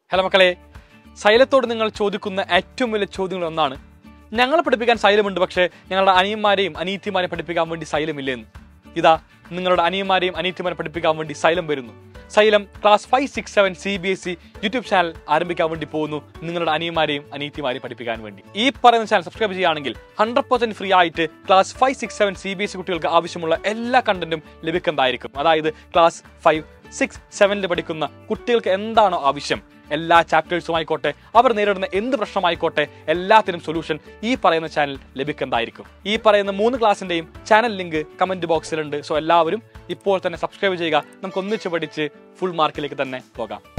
hello മക്കളെ സൈലത്തോട് നിങ്ങൾ ചോദിക്കുന്ന ഏറ്റവും വലിയ ചോദ്യങ്ങൾ ഒന്നാണ് ഞങ്ങളെ പഠിപ്പിക്കാൻ സൈലമുണ്ട് പക്ഷേ ഞങ്ങളുടെ അനിയന്മാരെയും അനീത്തിമാരെയും പഠിപ്പിക്കാൻ വേണ്ടി സൈലമില്ലെന്ന് ഇതാ നിങ്ങളുടെ അനിയന്മാരെയും അനീത്തിമാരെ പഠിപ്പിക്കാൻ വേണ്ടി സൈലം വരുന്നു Xylem class five six seven C B S E YouTube channel ആരംഭിക്കാൻ വേണ്ടി പോകുന്നു നിങ്ങളുടെ അനിയന്മാരെയും അനീത്തിമാരെയും പഠിപ്പിക്കാൻ വേണ്ടി ഈ പറയുന്ന ചാനൽ സബ്സ്ക്രൈബ് ചെയ്യുകയാണെങ്കിൽ ഹൺഡ്രഡ് പെർസെന്റ് ഫ്രീ ആയിട്ട് class five six seven C B S E കുട്ടികൾക്ക് ആവശ്യമുള്ള എല്ലാ കണ്ടന്റും ലഭിക്കുന്നതായിരിക്കും അതായത് ക്ലാസ് ഫൈവ് സിക്സ് സെവനിൽ പഠിക്കുന്ന കുട്ടികൾക്ക് എന്താണോ ആവശ്യം എല്ലാ ചാപ്റ്റേഴ്സും ആയിക്കോട്ടെ അവർ നേരിടുന്ന എന്ത് പ്രശ്നമായിക്കോട്ടെ എല്ലാത്തിനും സൊല്യൂഷൻ ഈ പറയുന്ന ചാനൽ ലഭിക്കുന്നതായിരിക്കും ഈ പറയുന്ന മൂന്ന് ക്ലാസ്സിന്റെയും ചാനൽ ലിങ്ക് കമന്റ് ബോക്സിലുണ്ട് സോ എല്ലാവരും ഇപ്പോൾ തന്നെ സബ്സ്ക്രൈബ് ചെയ്യുക നമുക്ക് ഒന്നിച്ച് പഠിച്ച് ഫുൾ മാർക്കിലേക്ക് തന്നെ പോകാം